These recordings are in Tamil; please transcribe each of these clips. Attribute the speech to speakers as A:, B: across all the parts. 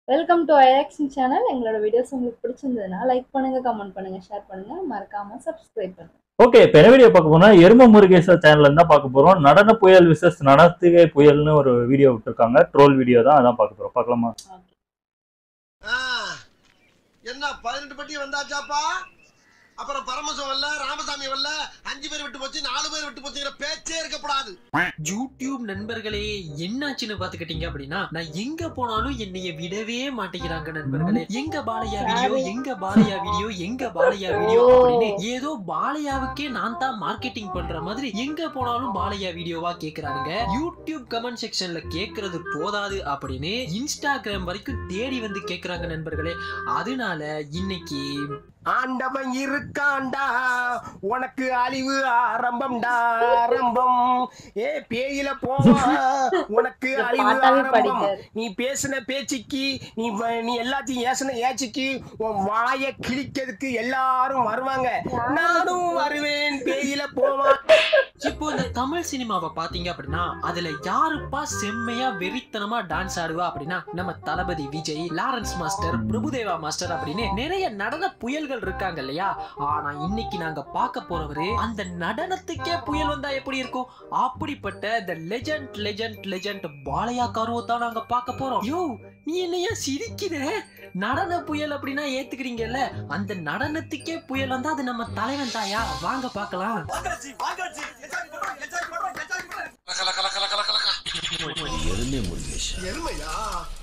A: வெல்கம் டு ஐஆக்ஷன் சேனல் எங்களோட வீடியோஸ் உங்களுக்கு பிடிச்சிருந்ததுன்னா லைக் பண்ணுங்க கமெண்ட் பண்ணுங்க ஷேர் பண்ணுங்க மறக்காம சப்ஸ்கிரைப் பண்ணுங்க
B: ஓகே இப்போ என்ன வீடியோ பார்க்க போனா எரும முருகேசர் சேனல்ல இருந்தா பார்க்க போறோம் நடன புயல் விசஸ் நடத்துகை புயல்னு ஒரு வீடியோ விட்டுருக்காங்க ட்ரோல் வீடியோ தான் அதான் பார்க்க போறோம் பார்க்கலாமா
C: ஆ, என்ன பதினெட்டு பட்டி வந்தாச்சாப்பா அப்புறம் பரமசம் வரல ராமசாமி வரல அஞ்சு பேர் விட்டு போச்சு நாலு பேர் விட்டு போச்சுங்கிற பேச்சே இருக்கக்கூடாது
D: யூடியூப் நண்பர்களே என்னாச்சுன்னு பாத்துக்கிட்டீங்க அப்படின்னா நான் எங்க போனாலும் என்னைய விடவே மாட்டேங்கிறாங்க நண்பர்களே எங்க பாலையா வீடியோ எங்க பாலையா வீடியோ எங்க பாலையா வீடியோ
A: ஓ.
D: அப்படின்னு ஏதோ பாலையாவுக்கே நான் தான் மார்க்கெட்டிங் பண்ற மாதிரி எங்க போனாலும் பாலையா வீடியோவா கேக்குறானுங்க யூடியூப் கமெண்ட் செக்ஷன்ல கேக்குறது போதாது அப்படின்னு இன்ஸ்டாகிராம் வரைக்கும் தேடி வந்து கேக்குறாங்க நண்பர்களே அதனால இன்னைக்கு
E: ஆண்டவன் இருக்காண்டா உனக்கு அழிவு ஆரம்பம்டா ஆரம்பம் ஏ பேயில போவா உனக்கு
A: இந்த
E: அழிவு
A: பாட்டாவே
E: ஆரம்பம்
A: படிக்காரு
E: நீ பேசின பேச்சுக்கு நீ வ- நீ எல்லாத்தையும் ஏசின ஏச்சுக்கு உன் வாயை கிழிக்கிறதுக்கு எல்லாரும் வருவாங்க நானும் வருவேன் பேயில போவான்
D: இப்போ இந்த தமிழ் சினிமாவை பாத்தீங்க அப்படின்னா அதுல யாருப்பா செம்மையா வெறித்தனமா டான்ஸ் ஆடுவா அப்படின்னா நம்ம Thalapathy Vijay Lawrence master Prabhudeva master அப்படின்னு நிறைய நடன புயல்கள் இருக்காங்க இல்லையா ஆனா இன்னைக்கு நாங்க பார்க்க போறவரு அந்த நடனத்துக்கே புயல் வந்தா எப்படி இருக்கும் அப்படிப்பட்ட the legend legend legend Balayya கருவை தான் நாங்க பார்க்க போறோம் யோ நீ என்னையா சிரிக்கிற நடன புயல் அப்படின்னா ஏத்துக்கிறீங்கல்ல அந்த நடனத்துக்கே புயல் வந்தா அது நம்ம தலைவன் தாயா வாங்க பார்க்கலாம்
C: லக்க, லக்க, லக்க, லக்க, லக்க, லக்க. எருமையா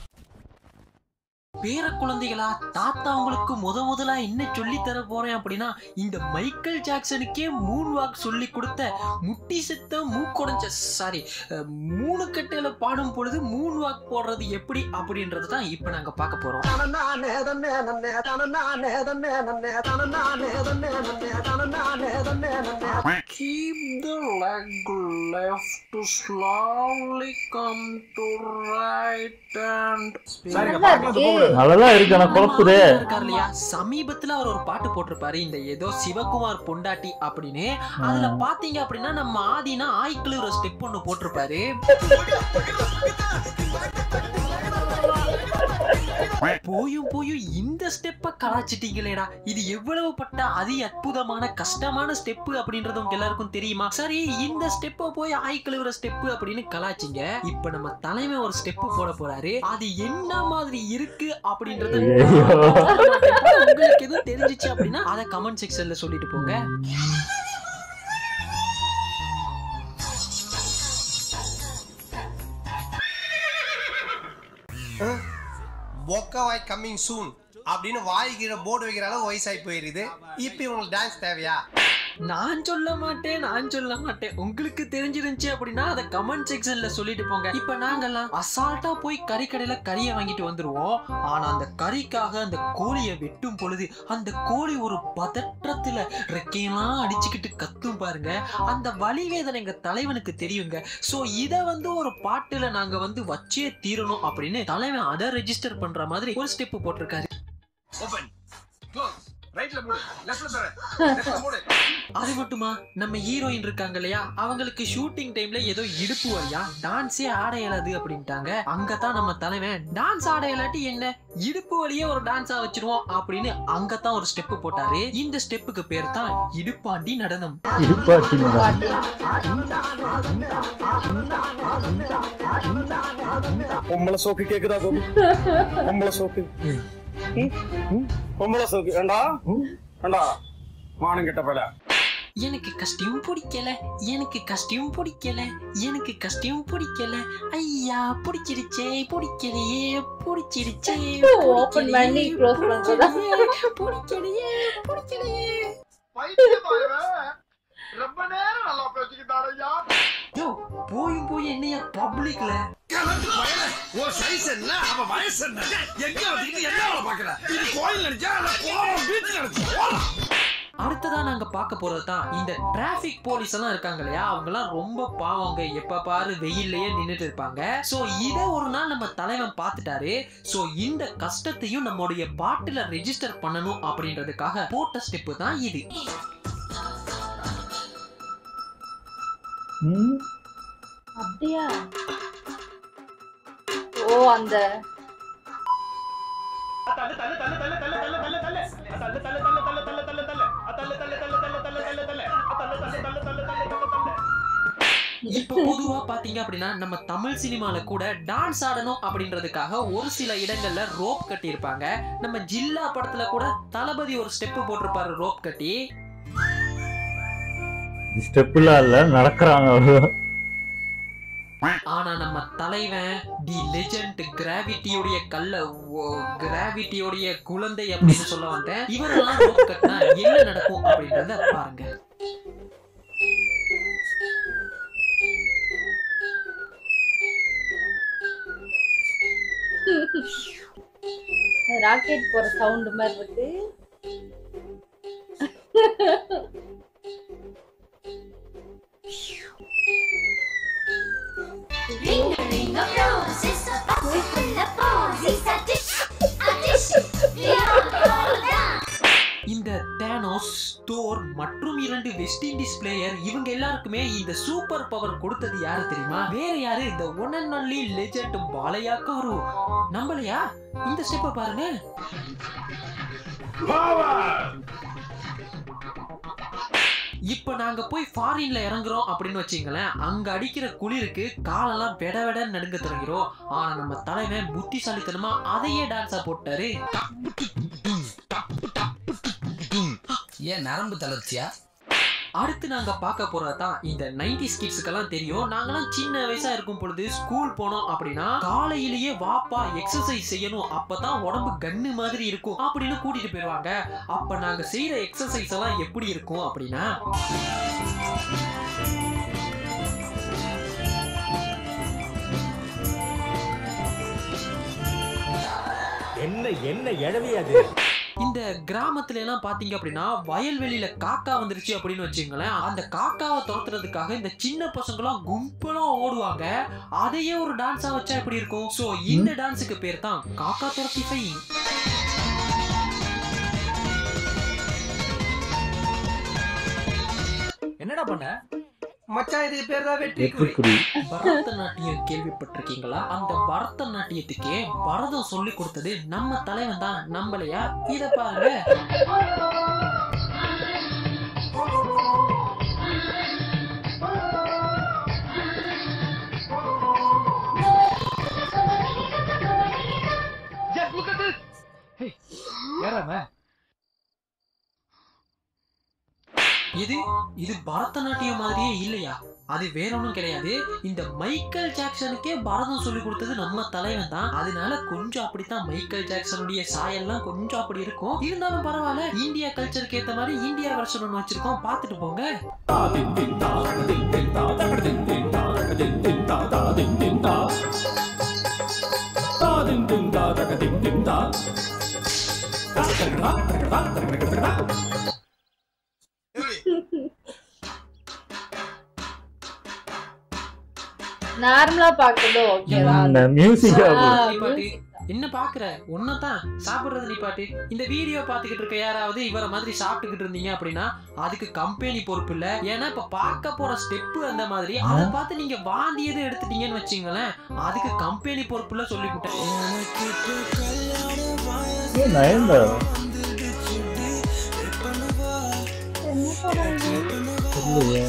D: பேர குழந்தைகளா தாத்தா உங்களுக்கு முத முதலா என்ன சொல்லி தர போறேன் அப்படின்னா இந்த மைக்கேல் ஜாக்சனுக்கே மூன் வாக் சொல்லி கொடுத்த முட்டி செத்த மூக்குடைஞ்ச சாரி மூணு கட்டையில பாடும் பொழுது மூன் வாக் போடுறது எப்படி அப்படின்றது தான் இப்ப நாங்க பார்க்க போறோம்
E: தனநானே, தன்னே, நன்னே, தனநானே, தன்னே, நன்னே, தனநானே, தன்னே, நன்னே, தனநானே, தன்னே, நன்னே.
D: Keep the leg left to slowly come to right and
A: நல்லா இருக்கே
B: நல்லதான் இருக்கு ஆனா குழப்புதே
D: இருக்காரு இல்லையா சமீபத்துல அவர் ஒரு பாட்டு போட்டிருப்பாரு இந்த ஏதோ சிவகுமார் பொண்டாட்டி அப்படின்னு அதுல பாத்தீங்க அப்படின்னா நம்ம ஆதினா ஆய்க்குள்ள ஒரு ஸ்டெப் ஒண்ணு போட்டிருப்பாரு போயும் போயும் இந்த ஸ்டெப்ப கலாச்சிட்டீங்களேடா இது எவ்வளவு பட்ட அதி அற்புதமான கஷ்டமான ஸ்டெப் அப்படின்றது உங்க எல்லாருக்கும் தெரியுமா சரி இந்த ஸ்டெப்ப போய் ஆய் கழுவுற ஸ்டெப் அப்படின்னு கலாச்சிங்க இப்ப நம்ம தலைமை ஒரு ஸ்டெப் போட போறாரு அது என்ன மாதிரி இருக்கு அப்படின்றத
B: ஐயோ.
D: உங்களுக்கு எதுவும் தெரிஞ்சிச்சு அப்படின்னா அதை கமெண்ட் செக்ஷன்ல சொல்லிட்டு போங்க
C: பொக்கவாய் கம்மிங் சூன் அப்படின்னு வாய் கீழே போர்டு வைக்கிற அளவு வயசாகி போயிருது இப்போ இவங்களுக்கு டான்ஸ் தேவையா
D: நான் சொல்ல மாட்டேன் நான் சொல்ல மாட்டேன் உங்களுக்கு தெரிஞ்சிருந்துச்சு அப்படின்னா அதை கமெண்ட் செக்ஷன்ல சொல்லிட்டு போங்க இப்ப நாங்கெல்லாம் அசால்ட்டா போய் கறி கடையில கறியை வாங்கிட்டு வந்துருவோம் ஆனா அந்த கறிக்காக அந்த கோழியை வெட்டும் பொழுது அந்த கோழி ஒரு பதற்றத்துல ரெக்கையெல்லாம் அடிச்சுக்கிட்டு கத்தும் பாருங்க அந்த வலி வேதனை எங்க தலைவனுக்கு தெரியுங்க சோ இத வந்து ஒரு பாட்டுல நாங்க வந்து வச்சே தீரணும் அப்படின்னு தலைவன் அதை ரெஜிஸ்டர் பண்ற மாதிரி ஒரு ஸ்டெப் போட்டிருக்காரு
E: ஓபன் க்ளோஸ் ரைட்ல மூடு லெஃப்ட்ல தர லெஃப்ட்ல மூடு
D: அது மட்டுமா நம்ம ஹீரோயின் இருக்காங்க இல்லையா அவங்களுக்கு ஷூட்டிங் டைம்ல ஏதோ இடுப்பு வழியா டான்ஸே ஆட இயலாது அப்படின்ட்டாங்க அங்கதான் நம்ம தலைவன் டான்ஸ் ஆட இயலாட்டி என்ன இடுப்பு வழியே ஒரு டான்ஸா வச்சிருவோம் அப்படின்னு அங்கதான் ஒரு ஸ்டெப் போட்டாரு இந்த ஸ்டெப்புக்கு பேர் தான் இடுப்பாண்டி நடனம்
B: இருப்பாட்டி மேடம்.
E: பொம்பளை சோக்கு கேக்குதா கோபி பொம்பளை சோக்கு ம்? ம்? பொம்பளை சோக்கு ஏண்டா ஏண்டா மானம் கெட்ட பல
D: எனக்கு கஷ்டம் பிடிக்கல எனக்கு கஷ்டம் பிடிக்கல எனக்கு கஷ்டம் பிடிக்கல ஐயா பிடிச்சிருச்சே பிடிக்கலையே பிடிச்சிருச்சே
A: Open பண்ணி close பண்றதா?
D: பிடிக்கலையே பிடிக்கலையே
C: ரொம்ப நேரம் நல்லா பேசிக்கிட்டாரையா
D: யோ போயும் போய் என்னையா பப்ளிக்ல
C: ஒரு சைஸ் என்ன அவ வயசு என்ன எங்க வச்சுக்கிட்டு என்ன வேலை பாக்குற இது கோயில் நினைச்சா இல்ல கோலம் பீச் நினைச்சா
D: அடுத்ததா நாங்க பார்க்க போறது தான் இந்த டிராபிக் போலீஸ் எல்லாம் இருக்காங்க இல்லையா அவங்க எல்லாம் ரொம்ப பாவங்க எப்ப பாரு வெயில்லயே நின்னுட்டு இருப்பாங்க சோ இத ஒரு நாள் நம்ம தலைவன் பார்த்துட்டாரு சோ இந்த கஷ்டத்தையும் நம்மளுடைய பாட்டுல ரெஜிஸ்டர் பண்ணணும் அப்படின்றதுக்காக போட்ட ஸ்டெப் தான் இது
B: ம்,
A: அப்படியா ஓ அந்த
D: இப்ப பொதுவா பாத்தீங்க அப்படின்னா நம்ம தமிழ் சினிமால கூட டான்ஸ் ஆடணும் அப்படின்றதுக்காக ஒரு சில இடங்கள்ல ரோப் கட்டி இருப்பாங்க நம்ம ஜில்லா படத்துல கூட தளபதி ஒரு ஸ்டெப் போட்டிருப்பாரு ரோப் கட்டி
B: ஸ்டெப்லாம் இல்ல நடக்கிறாங்க அவ்வளவுதான்.
D: ஆனா நம்ம தலைவன் தி லெஜெண்ட் கிராவிட்டியோடைய கல்ல கிராவிட்டியோடைய குழந்தை அப்படின்னு சொல்ல வந்தேன் இவரெல்லாம் ரோப் கட்டினா என்ன நடக்கும் அப்படின்றத பாருங்க
A: ராக்கெட் போற சவுண்ட் மாதிரி இருக்கு
F: Ring a ring of roses, a bottle full of posies, a dish, a dish, we all fall down.
D: இந்த தேனோஸ் தோர் மற்றும் இரண்டு வெஸ்ட் இண்டீஸ் பிளேயர் இவங்க எல்லாருக்குமே இந்த சூப்பர் பவர் கொடுத்தது யாரு தெரியுமா வேற யாரு இந்த one and only legend Balayya garu நம்பலையா இந்த ஸ்டெப்பை பாருங்க இப்ப நாங்க போய் ஃபாரின்ல இறங்குறோம் அப்படின்னு வச்சீங்களேன் அங்க அடிக்கிற குளிருக்கு காலெல்லாம் வெட வெடன்னு நடுங்க தொடங்கிறோம் ஆனா நம்ம தலைவன் புத்திசாலித்தனமா அதையே டான்ஸா போட்டாரு
G: ஏன் நரம்பு தளர்ச்சியா
D: அடுத்து நாங்க பார்க்க போறதுதான் இந்த 90s கிட்ஸுக்கெல்லாம் தெரியும் நாங்கெல்லாம் சின்ன வயசா இருக்கும் பொழுது ஸ்கூல் போனோம் அப்படின்னா காலையிலேயே வாப்பா எக்ஸசைஸ் செய்யணும் அப்பதான் உடம்பு கன்னு மாதிரி இருக்கும் அப்படின்னு கூட்டிட்டு போயிருவாங்க அப்ப நாங்க செய்யற எக்ஸசைஸ் எல்லாம் எப்படி இருக்கும் அப்படின்னா
H: என்ன என்ன எழவி அது
D: இந்த கிராமத்துல எல்லாம் பாத்தீங்க அப்படின்னா வயல்வெளியில காக்கா வந்துருச்சு அப்படின்னு வச்சுங்களேன் அந்த காக்காவை துரத்துறதுக்காக இந்த சின்ன பசங்களாம் கும்பலா ஓடுவாங்க அதையே ஒரு டான்ஸா வச்சா எப்படி இருக்கும் சோ இந்த டான்ஸுக்கு பேர் தான் காக்கா துரத்தி ஃபை
H: என்னடா பண்ண
E: மச்சான் இது பேர் தான் வெற்றி குறி
B: வெற்றிக்குறி
D: பரதநாட்டியம் கேள்விப்பட்டிருக்கீங்களா அந்த பரதநாட்டியத்துக்கே பரதம் சொல்லி கொடுத்தது நம்ம தலைவன் தான் நம்பலையா இத பாருங்க இது இது பரதநாட்டியம் மாதிரியே இல்லையா அது வேற ஒண்ணும் கிடையாது இந்த மைக்கேல் ஜாக்சனுக்கே பரதம் சொல்லி கொடுத்தது நம்ம தலைவன் தான் அதனால கொஞ்சம் அப்படித்தான் மைக்கேல் ஜாக்சனுடைய சாயல்லாம் கொஞ்சம் அப்படி இருக்கும் இருந்தாலும் பரவாயில்ல இந்தியா கல்ச்சருக்கு ஏத்த மாதிரி இந்தியா வருஷன் ஒன்று வச்சிருக்கோம் பார்த்துட்டு போங்க
A: நார்மலா பாக்குறது ஓகேதான்
B: இந்த மியூசிக்
A: ஆ,
D: நிப்பாட்டு. என்ன பாக்குற ஒன்னதான் சாப்பிடுறது நீ பாட்டு இந்த வீடியோ பாத்துக்கிட்டு இருக்க யாராவது இவர மாதிரி சாப்பிட்டுக்கிட்டு இருந்தீங்க அப்படின்னா அதுக்கு கம்பெனி பொறுப்பு இல்ல ஏன்னா இப்ப பார்க்க போற ஸ்டெப் அந்த மாதிரி அதை பார்த்து நீங்க வாந்தி எதுவும் எடுத்துட்டீங்கன்னு வச்சுங்களேன் அதுக்கு கம்பெனி பொறுப்புல சொல்லிவிட்டேன்
B: நயன்தாரா இல்லையே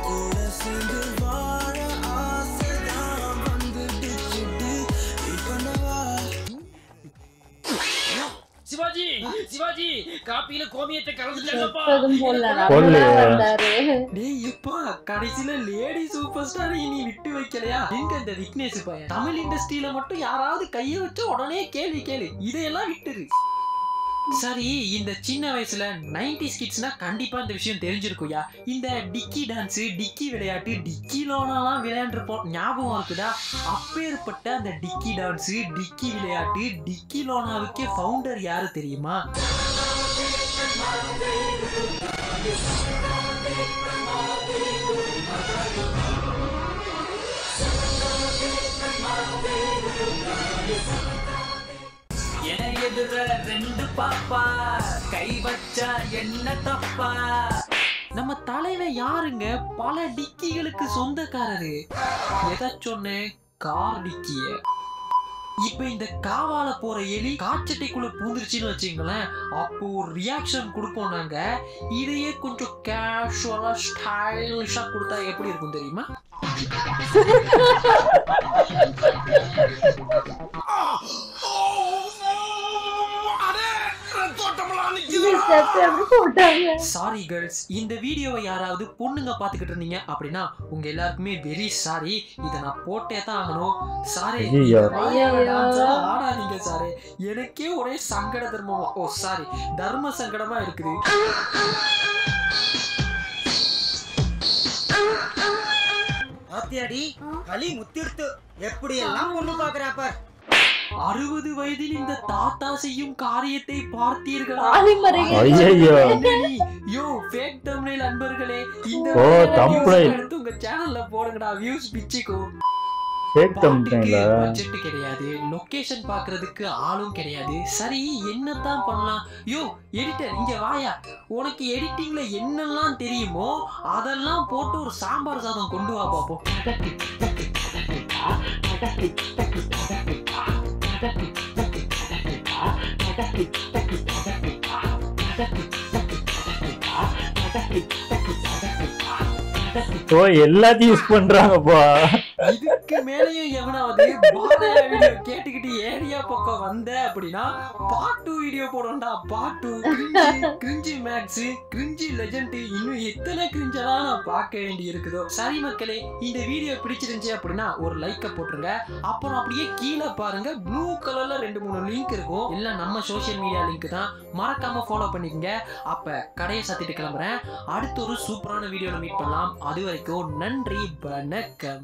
H: சிவாஜி சிவாஜி காப்பியில கோமியத்தை கலந்துட்டாங்கப்பா
A: எப்போதும் போல
B: போடலையே.
A: நம்மளா வந்தாரு
D: டேய் இப்பா கடைசியில லேடி சூப்பர் ஸ்டார் இனி விட்டு வைக்கலையா எங்க இந்த விக்னேஷ் பையன் தமிழ் இண்டஸ்ட்ரியில மட்டும் யாராவது கைய வச்சு உடனே கேள்வி கேளு இதையெல்லாம் விட்டுரு சரி இந்த சின்ன வயசுல 90s கிட்ஸ்னா கண்டிப்பா இந்த விஷயம் தெரிஞ்சிருக்குயா இந்த டிக்கி டான்ஸ் டிக்கி விளையாட்டு டிக்கி லோனாலாம் விளையாண்டுருப்போம் ஞாபகம் இருக்குதா அப்பேற்பட்ட அந்த டிக்கி டான்ஸ் டிக்கி விளையாட்டு டிக்கி லோனாவுக்கே ஃபவுண்டர் யாரு தெரியுமா என எதிர ரெண்டு பாப்பா கை வச்சா என்ன தப்பா நம்ம தலைவன் யாருங்க பல டிக்கிகளுக்கு சொந்தக்காரரு எதை சொன்னேன் கார் டிக்கிய இப்ப இந்த காவால போற எலி காச்சட்டைக்குள்ள பூந்துருச்சுன்னு வச்சுங்களேன் அப்போ ஒரு ரியாக்ஷன் கொடுப்போம் நாங்க இதையே கொஞ்சம் கேஷுவலா ஸ்டைலிஷா கொடுத்தா எப்படி இருக்கும் தெரியுமா
A: இது step எப்படி போட்டாங்க
D: சாரி கேர்ள்ஸ் இந்த வீடியோவை யாராவது பொண்ணுங்க பார்த்துக்கிட்டு இருந்தீங்க அப்படின்னா உங்க எல்லாருக்குமே வெரி சாரி இதை நான் போட்டே தான் ஆகணும் சாரி
B: ஐயையோ.
D: ஆடாதீங்க சாரி எனக்கே ஒரே சங்கட தர்மமா ஓ சாரி தர்ம சங்கடமா இருக்குது
I: பாத்தியாடி களி முத்திருத்து எப்படி எல்லாம் பொண்ணு பாக்குறாப்ப
D: அறுபது வயதில் இந்த தாத்தா செய்யும் காரியத்தை பார்த்தீர்களா
A: ஆலிமறைகள்
B: ஐயையோ.
D: என்னடி? யோ ஃபேக் தம்ப்நெயில் அன்பர்களே இந்த
B: ஓ,
D: videoல
B: thumbnail.
D: views எடுத்து உங்க சேனல்ல போடுங்கடா வியூஸ் பிச்சுக்கும்
B: ஃபேக்
D: பாட்டுக்கு
B: தம்பிங்களா
D: பட்ஜெட் கிடையாது லொகேஷன் பார்க்கிறதுக்கு ஆளும் கிடையாது சரி என்னத்தான் பண்ணலாம் யோ எடிட்டர் இங்க வாயா உனக்கு எடிட்டிங்ல என்னெல்லாம் தெரியுமோ அதெல்லாம் போட்டு ஒரு சாம்பார் சாதம் கொண்டு வா பாப்போம்
B: ஓ எல்லாத்தையும் யூஸ் பண்றாங்கப்பா
D: இதுக்கு மேலேயும் எவனாவது பாலையா வீடியோ கேட்டுக்கிட்டு ஏரியா பக்கம் வந்த அப்படின்னா பார்ட் டூ வீடியோ போடும்டா part two cringe max cringe legend இன்னும் எத்தனை கிரிஞ்செல்லாம் நான் பார்க்க வேண்டி இருக்குதோ சரி மக்களே இந்த வீடியோ பிடிச்சிருந்துச்சு அப்படின்னா ஒரு லைக்கை போட்டுருங்க அப்புறம் அப்படியே கீழே பாருங்க ப்ளூ கலர்ல ரெண்டு மூணு லிங்க் இருக்கும் எல்லாம் நம்ம சோஷியல் மீடியா லிங்க் தான் மறக்காம ஃபாலோ பண்ணிக்கங்க அப்ப கடையை சத்திட்டு கிளம்புறேன் அடுத்த ஒரு சூப்பரான வீடியோல மீட் பண்ணலாம் அது வரைக்கும் நன்றி வணக்கம்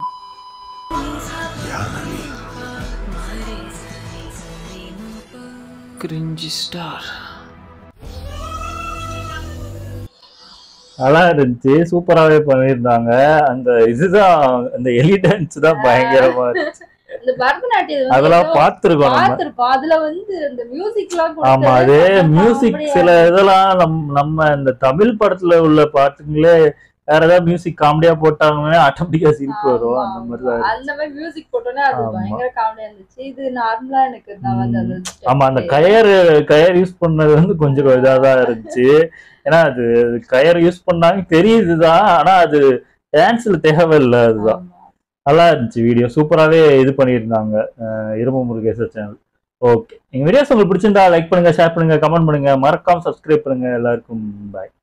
D: கிரிஞ்சி ஸ்டார்
B: நல்லா இருந்துச்சு சூப்பராவே பண்ணியிருந்தாங்க அந்த இதுதான் அந்த எலிடன்ஸ் தான் பயங்கரமா இருந்துச்சு
A: இந்த பரதநாட்டியம்
B: அதெல்லாம் பார்த்திருக்கோம் நம்ம
A: பார்த்திருப்போம் அதுல வந்து இந்த மியூசிக்லாம்
B: ஆமா அதே மியூசிக் சில இதெல்லாம் நம் நம்ம இந்த தமிழ் படத்துல உள்ள பாட்டுங்களே வேற ஏதாவது மியூசிக் காமெடியா போட்டாங்கன்னா ஆட்டோமேட்டிக்கா சிரிப்பு வரும் அந்த மாதிரி தான் இருக்கு.
A: அந்த மாதிரி மியூசிக் போட்டோன்னே அது
B: ஆமா.
A: பயங்கர காமெடியா இருந்துச்சு இது நார்மலா எனக்கு நான் வந்து அந்த
B: ஆமா அந்த கயர் கயர் யூஸ் பண்ணது வந்து கொஞ்சம் இதாக தான் இருந்துச்சு ஏன்னா அது கயர் யூஸ் பண்ணாங்க தெரியுதுதான் ஆனா அது டான்ஸ்ல தேவையில்லை அதுதான் நல்லா இருந்துச்சு வீடியோ சூப்பராகவே இது பண்ணியிருந்தாங்க அஹ் இரும்பு முருகேசர் சேனல் ஓகே எங்கள் வீடியோஸ் உங்களுக்கு பிடிச்சிருந்தா லைக் பண்ணுங்க ஷேர் பண்ணுங்க கமெண்ட் பண்ணுங்க மறக்காம சப்ஸ்கிரைப் பண்ணுங்க எல்லாருக்கும் பாய்